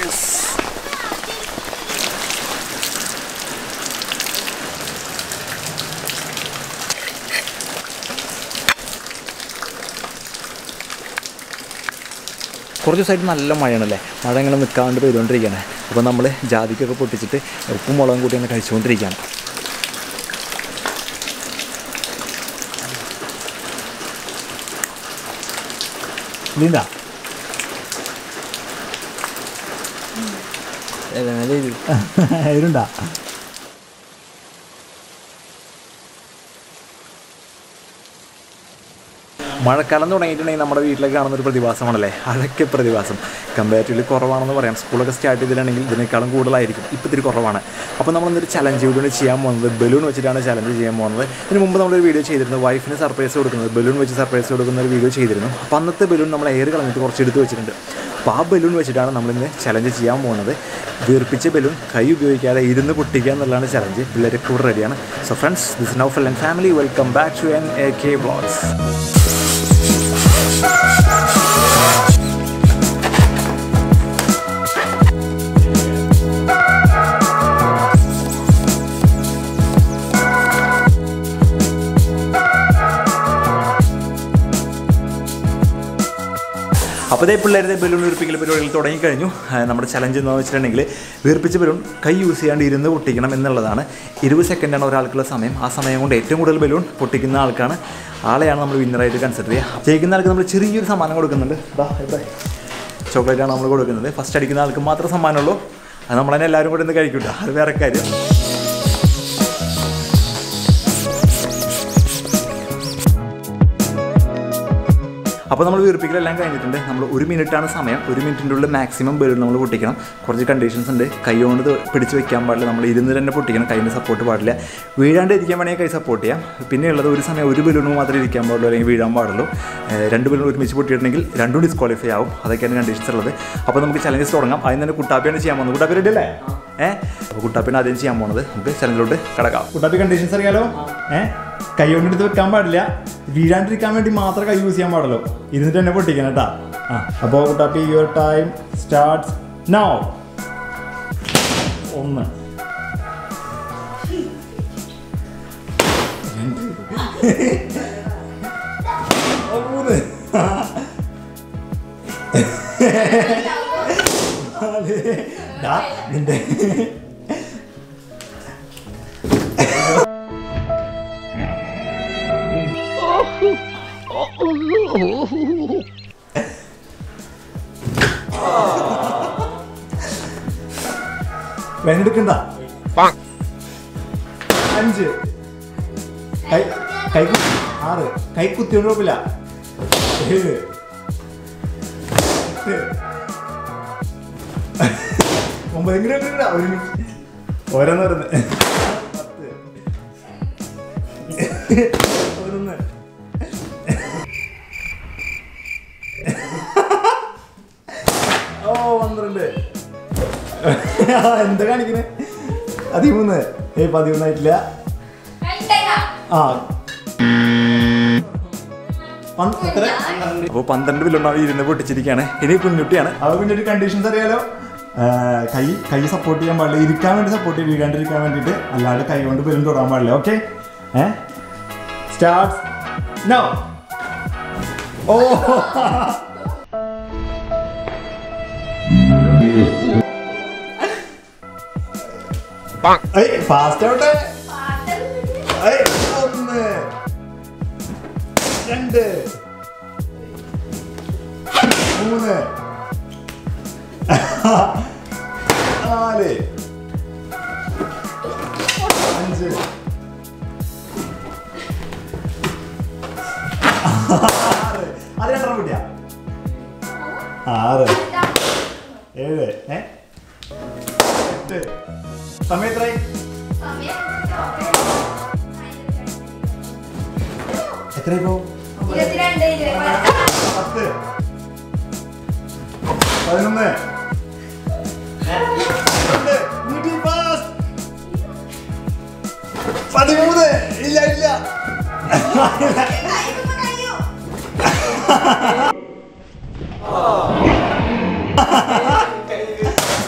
Yes കുറച്ച് ദിവസമായിട്ട് നല്ല മഴയാണല്ലേ മഴ ഇങ്ങനെ നിൽക്കാണ്ട് പെയ്തുകൊണ്ടിരിക്കുകയാണ് അപ്പോൾ നമ്മൾ ജാതിക്കൊക്കെ പൊട്ടിച്ചിട്ട് ഉപ്പും മുളകും കൂട്ടി അങ്ങനെ കഴിച്ചുകൊണ്ടിരിക്കുകയാണ് നീന്താ ഇരുണ്ടാ മഴക്കാലം തുടങ്ങിയിട്ടുണ്ടെങ്കിൽ നമ്മുടെ വീട്ടിലേക്ക് കാണുന്ന ഒരു പ്രതിഭാസമാണല്ലേ അതൊക്കെ പ്രതിഭാസം കമ്പാരിറ്റീവ്ലി കുറവാണെന്ന് പറയാം സ്കൂളൊക്കെ സ്റ്റാർട്ട് ചെയ്തിട്ടുണ്ടെങ്കിൽ ഇതിനേക്കാളും കൂടുതലായിരിക്കും ഇപ്പോൾ ഇത്തിരി കുറവാണ് അപ്പോൾ നമ്മളൊന്നൊരു ചലഞ്ച് വീഡിയോ ചെയ്യാൻ പോകുന്നത് ബലൂൺ വെച്ചിട്ടാണ് ചലഞ്ച് ചെയ്യാൻ പോകുന്നത് ഇതിന് മുമ്പ് നമ്മളൊരു വീഡിയോ ചെയ്തിരുന്നു വൈഫിന് സർപ്രൈസ് കൊടുക്കുന്നത് ബലൂൺ വെച്ച് സർപ്രൈസ് കൊടുക്കുന്ന ഒരു വീഡിയോ ചെയ്തിരുന്നു അപ്പോൾ അന്നത്തെ ബലൂൺ നമ്മൾ എയർ കളഞ്ഞിട്ട് കുറച്ച് എടുത്ത് വെച്ചിട്ടുണ്ട് അപ്പോൾ ആ ബലൂൺ വെച്ചിട്ടാണ് നമ്മളിന്ന് ചലഞ്ച് ചെയ്യാൻ പോകുന്നത് വീർപ്പിച്ച ബലൂൺ കൈ ഉപയോഗിക്കാതെ ഇരുന്ന് പൊട്ടിക്കുക എന്നുള്ളതാണ് ചലഞ്ച് പിള്ളേരൊക്കെ കൂടെ റെഡിയാണ് so friends this now fell and family welcome back to N A K blogs അപ്പോൾ ഇതേ പിള്ളേരുടെ ബലൂൺ വീർപ്പിക്കൽ പരിപാടികൾ തുടങ്ങിക്കഴിഞ്ഞു ആ, നമ്മുടെ ചലഞ്ച് എന്ന് വെച്ചിട്ടുണ്ടെങ്കിൽ വീർപ്പിച്ച ബലൂൺ കൈ യൂസ് ചെയ്യാണ്ട് ഇരുന്ന് പൊട്ടിക്കണം എന്നുള്ളതാണ് ഇരുപത് സെക്കൻഡാണ് ഒരാൾക്കുള്ള സമയം ആ സമയം കൊണ്ട് ഏറ്റവും കൂടുതൽ ബലൂൺ പൊട്ടിക്കുന്ന ആൾക്കാണ് ആളെയാണ് നമ്മൾ വിന്നറായിട്ട് കൺസിഡർ ചെയ്യുക ജയിക്കുന്ന ആൾക്ക് നമ്മൾ ചെറിയൊരു സമ്മാനം കൊടുക്കുന്നുണ്ട് ദാ ഇവിടെ ചോക്ലേറ്റാണ് നമ്മൾ കൊടുക്കുന്നത് ഫസ്റ്റ് അടിക്കുന്ന ആൾക്ക് മാത്രമേ സമ്മാനമുള്ളൂ അത് നമ്മൾ തന്നെ എല്ലാവരും കൂടെ ഇന്ന് കഴിക്കൂട്ട അത് വേറെ കാര്യം അപ്പോൾ നമ്മൾ വീർപ്പിക്കലെല്ലാം കഴിഞ്ഞിട്ടുണ്ട് നമ്മൾ ഒരു മിനിറ്റാണ് സമയം ഒരു മിനിറ്റിൻ്റെ ഉള്ളിൽ മാക്സിമം ബലൂൺ നമ്മൾ പൊട്ടിക്കണം കുറച്ച് കണ്ടീഷൻസ് ഉണ്ട് കൈ കൊണ്ട് ഇത് പിടിച്ച് വെക്കാൻ പാടില്ല നമ്മൾ ഇരുന്ന് തന്നെ പൊട്ടിക്കണം കൈൻ്റെ സപ്പോർട്ട് പാടില്ല വീഴാണ്ട് ഇരിക്കാൻ വേണമെങ്കിൽ കൈ സപ്പോർട്ട് ചെയ്യാം പിന്നെ ഉള്ളത് ഒരു സമയം ഒരു ബലൂൺ മാത്രമേ ഇരിക്കാൻ പാടുള്ളൂ അല്ലെങ്കിൽ വീഴാൻ പാടുള്ളൂ ഏഹ് രണ്ട് ബലൂൺ ഒരുമിച്ച് പൊട്ടിയിട്ടുണ്ടെങ്കിൽ രണ്ടും ഡിസ്ക്വാളിഫൈ ആവും അതൊക്കെയാണ് കണ്ടീഷൻസ് ഉള്ളത് അപ്പോൾ നമുക്ക് ചലഞ്ചസ് തുടങ്ങാം അതിന് തന്നെ കുട്ടാപ്പിയാണ് ചെയ്യാൻ പോകുന്നത് കുട്ടാപ്പി റെഡി അല്ലേ ഏഹ് അപ്പോൾ കുട്ടാപ്പിയാണ് ആദ്യം ചെയ്യാൻ പോകുന്നത് നമുക്ക് ചലഞ്ചിലോട്ട് കിടക്കാം കുട്ടാപ്പി കണ്ടീഷൻസ് അറിയാലോ ഏ കൈ കൊണ്ടെടുത്ത് വെക്കാൻ പാടില്ല വീഴാണ്ടിരിക്കാൻ വേണ്ടി മാത്രമേ കൈ യൂസ് ചെയ്യാൻ പാടുള്ളൂ ഇരുന്നിട്ട് തന്നെ പൊട്ടിക്കണം കേട്ടാ ആ അപ്പോൾ Kuttappi your time start now ഒന്ന് ഓ, മൂന്ന് നാല് ദാ, നിന്റെ വേണ്ടെടുക്കണ്ട അഞ്ച് കൈ കൈ കുത്തി ആറ് കൈ കുത്തിയോണ്ട് കുഴപ്പമില്ല ഏഴ് എട്ട് ഒമ്പതെങ്കിലും എടുക്കണ്ട ഒരു മിനിറ്റ് ഓരോന്ന് ഓരോന്ന് പത്ത് പതിനൊന്ന് ഓ പന്ത്രണ്ട് ആ, എന്താ കാണിക്കണേ പതിമൂന്ന് ഏയ് പതിമൂന്നായിട്ടില്ല ആ പന്ത്- എത്ര അപ്പോൾ പന്ത്രണ്ട് ബലൂൺ ഇരുന്ന് പൊട്ടിച്ചിരിക്കുകയാണ് ഇനി കുഞ്ഞുട്ടിയാണ് അവ പിന്നെ ഒരു കണ്ടീഷൻസ് അറിയാലോ ആ, കൈ കൈ സപ്പോർട്ട് ചെയ്യാൻ പാടില്ല ഇരിക്കാൻ വേണ്ടി സപ്പോർട്ട് ചെയ്യും വീഴാണ്ടിരിക്കാൻ വേണ്ടിയിട്ട് അല്ലാതെ കൈ കൊണ്ട് ബലൂൺ തൊടാൻ പാടില്ല ഓക്കെ ഏ സ്റ്റാർട്ട് നോ ഓ ഫാസ്റ്റ് ആവട്ടെ ഏയ്, ഒന്ന് രണ്ട് മൂന്ന് നാല് അഞ്ച് ആറ് അത് രണ്ടെണ്ണം കിട്ടിയ ആറ് ഏഴ് ഏ എട്ട് സമയം എത്രയായി എത്രയായി പോ പത്ത് പതിനൊന്ന് പന്ത്രണ്ട്. വീട്ടിൽ pass. പതിമൂന്ന് ഇല്ല ഇല്ല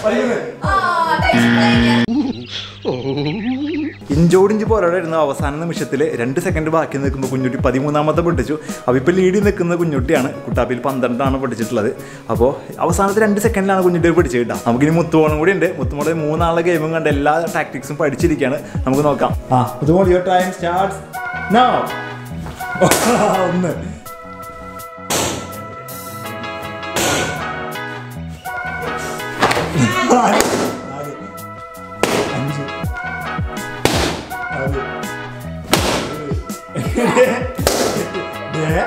ഇഞ്ചോടിഞ്ച് പോരാടായിരുന്നു അവസാന നിമിഷത്തിൽ രണ്ട് സെക്കൻഡ് ബാക്കി നിൽക്കുമ്പോൾ കുഞ്ഞുട്ടി പതിമൂന്നാമത്തെ പൊട്ടിച്ചു അപ്പോൾ ഇപ്പോൾ ലീഡിൽ നിൽക്കുന്ന കുഞ്ഞുട്ടിയാണ് കുട്ടാപ്പിൽ പന്ത്രണ്ടാണ് പൊട്ടിച്ചിട്ടുള്ളത് അപ്പോൾ അവസാനത്തെ രണ്ട് സെക്കൻഡിലാണ് കുഞ്ഞുട്ടി പിടിച്ചത് കേട്ടോ നമുക്കിനി മുത്തുമോളും കൂടി ഉണ്ട് മുത്തുമോളെ മൂന്നാളുടെ ഗെയിമും കണ്ട് എല്ലാ ടാക്ടിക്സും പഠിച്ചിരിക്കുകയാണ് നമുക്ക് നോക്കാം ആ അതുപോലെ യുവർ ടൈം സ്റ്റാർട്ട്സ് നൗ ഒന്ന് നാല്, നാല്, അഞ്ച് ആറ്, ഏഴ്, എട്ട്, ദേ.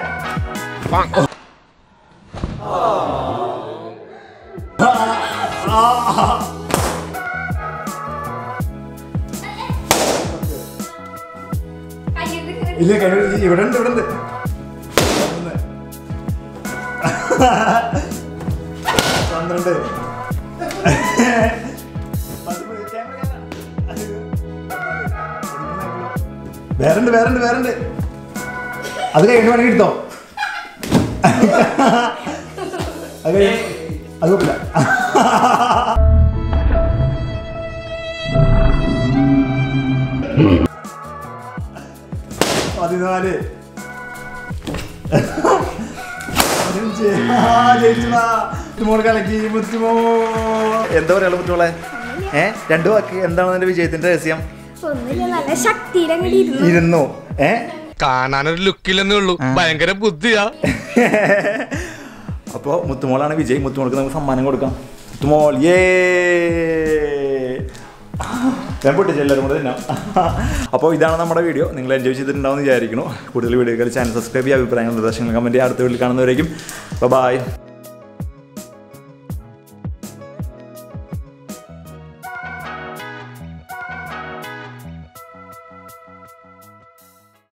ഇല്ല കഴിഞ്ഞ ഇവിടെ ഉണ്ട് ഇവിടെ ഉണ്ട് ഒന്ന്. പന്ത്രണ്ട് പതിമൂന്ന്, ക്യാമറ, ക്യാമറ. അത് പതിനാല്. വേറുണ്ട് വേറുണ്ട് വേറുണ്ട് അത് കഴിഞ്ഞ് വേണമെങ്കിൽ എടുത്തോ അത് കഴിഞ്ഞ് അത് കുഴപ്പമില്ല പതിനാല് പതിനഞ്ച് ആ, ജയിച്ചുടാ. മുത്തുമോൾ കലക്കി മുത്തുമോ എന്താ പറയുക മുത്തുമോളെ ഏ രണ്ട് വാക്ക് എന്താണ് നിന്റെ വിജയത്തിന്റെ രഹസ്യം ഒന്നുമില്ല നല്ല ശക്തിയിൽ അങ്ങോട്ട് ഇരുന്നു ഇരുന്നു ഏ കാണാനൊരു ലുക്കില്ലെന്നേ ഉള്ളൂ ഭയങ്കര ബുദ്ധിയാ അപ്പോൾ മുത്തുമോളാണ് വിജയ് മുത്തുമോൾക്ക് നമുക്ക് സമ്മാനം കൊടുക്കാം മുത്തുമോൾ ഏ ഞാൻ പൊട്ടിച്ചു എല്ലാവരും കൂടെ തിന്നാം അപ്പോൾ ഇതാണ് നമ്മുടെ വീഡിയോ നിങ്ങൾ എൻജോയ് ചെയ്തിട്ടുണ്ടാവും എന്ന് വിചാരിക്കുന്നു കൂടുതൽ വീഡിയോകൾ ചാനൽ സബ്സ്ക്രൈബ് ചെയ്യുക അഭിപ്രായങ്ങൾ നിർദ്ദേശങ്ങൾ കമൻറ്റ് അടുത്ത വീട്ടിൽ കാണുന്നവരേക്കും ബൈ